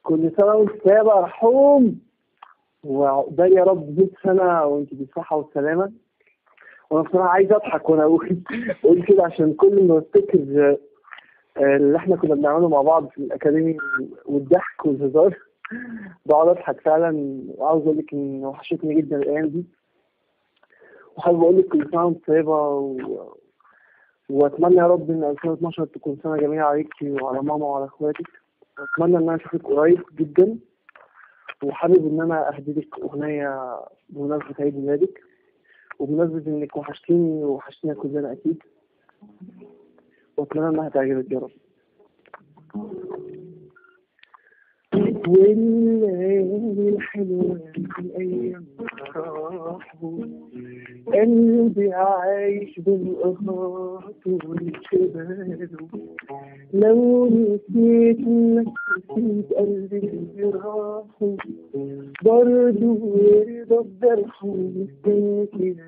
كل سنة وانت طيبة يا رحوم وعقبال يا رب 100 سنة وانت بالصحة والسلامة وانا بصراحة عايز اضحك وانا اقول اقول كده عشان كل ما افتكر آه، اللي احنا كنا بنعمله مع بعض في الاكاديمي والضحك والهزار بقعد اضحك فعلا وعاوز اقول لك ان وحشتني جدا الايام دي وحابب اقول لك كل سنة وانت طيبة و... واتمنى يا رب ان 2012 تكون سنة جميلة عليكي وعلى ماما وعلى اخواتك واتمنى ان انا اشوفك قريب جدا وحابب ان انا اهدي لك اغنيه بمناسبه عيد ميلادك وبمناسبه انك وحشتيني وحشتينا كلنا اكيد واتمنى انها تعجبك يا رب والليالي الحلوة الأيام راحوا قلبي عايش بالقهات والشباب لو نسيت نسيت قلبي اللي راحوا برضه يرضى بجرحه مستني كده